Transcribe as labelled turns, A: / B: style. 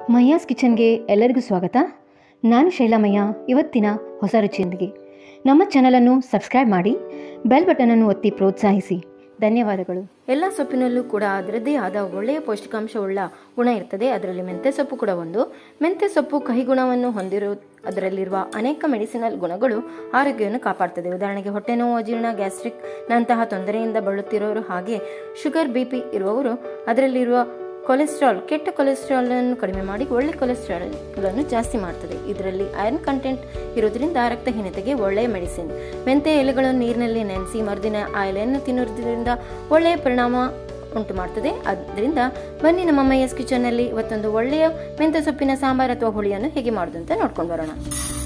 A: ಮಯ್ಯಾಸ್ ಕಿಚನ್ಗೆ ಎಲ್ಲರಿಗೂ ಸ್ವಾಗತ ನಾನು ಶೈಲಾಮಯ್ಯ ಇವತ್ತಿನ ಹೊಸ ರುಚಿಯೊಂದಿಗೆ ನಮ್ಮ ಚಾನಲನ್ನು ಸಬ್ಸ್ಕ್ರೈಬ್ ಮಾಡಿ ಬೆಲ್ ಬಟನನ್ನು ಒತ್ತಿ ಪ್ರೋತ್ಸಾಹಿಸಿ ಧನ್ಯವಾದಗಳು
B: ಎಲ್ಲ ಸೊಪ್ಪಿನಲ್ಲೂ ಕೂಡ ಅದರದ್ದೇ ಆದ ಒಳ್ಳೆಯ ಪೌಷ್ಟಿಕಾಂಶವುಳ್ಳ ಗುಣ ಇರ್ತದೆ ಅದರಲ್ಲಿ ಮೆಂತ್ಯ ಸೊಪ್ಪು ಕೂಡ ಒಂದು ಮೆಂತ್ಯ ಸೊಪ್ಪು ಕಹಿ ಗುಣವನ್ನು ಹೊಂದಿರೋ ಅದರಲ್ಲಿರುವ ಅನೇಕ ಮೆಡಿಸಿನಲ್ ಗುಣಗಳು ಆರೋಗ್ಯವನ್ನು ಕಾಪಾಡ್ತದೆ ಉದಾಹರಣೆಗೆ ಹೊಟ್ಟೆ ನೋವು ಅಜೀರ್ಣ ಗ್ಯಾಸ್ಟ್ರಿಕ್ ನಂತಹ ತೊಂದರೆಯಿಂದ ಬಳಲುತ್ತಿರೋರು ಹಾಗೆ ಶುಗರ್ ಬಿ ಪಿ ಇರುವವರು ಅದರಲ್ಲಿರುವ ಕೊಲೆಸ್ಟ್ರಾಲ್ ಕೆಟ್ಟ ಕೊಲೆಸ್ಟ್ರಾಲ್ ಅನ್ನು ಕಡಿಮೆ ಮಾಡಿ ಒಳ್ಳೆ ಕೊಲೆಸ್ಟ್ರಾಲ್ ಗಳನ್ನು ಜಾಸ್ತಿ ಮಾಡ್ತದೆ ಇದರಲ್ಲಿ ಐರನ್ ಕಂಟೆಂಟ್ ಇರೋದ್ರಿಂದ ರಕ್ತಹೀನತೆಗೆ ಒಳ್ಳೆಯ ಮೆಡಿಸಿನ್ ಮೆಂತೆ ಎಲೆಗಳನ್ನು ನೀರಿನಲ್ಲಿ ನೆನೆಸಿ ಮರುದಿನ ಆ ಎಲೆಯನ್ನು ತಿನ್ನುವುದರಿಂದ ಒಳ್ಳೆಯ ಪರಿಣಾಮ ಉಂಟು ಮಾಡ್ತದೆ ಅದರಿಂದ ಬನ್ನಿ ನಮ್ಮ ಮೈಯಸ್ ಕಿಚನ್ ಅಲ್ಲಿ ಇವತ್ತೊಂದು ಒಳ್ಳೆಯ ಮೆಂತೆ ಸೊಪ್ಪಿನ ಸಾಂಬಾರ್ ಅಥವಾ ಹುಳಿಯನ್ನು ಹೇಗೆ ಮಾಡೋದು ಅಂತ ನೋಡ್ಕೊಂಡು ಬರೋಣ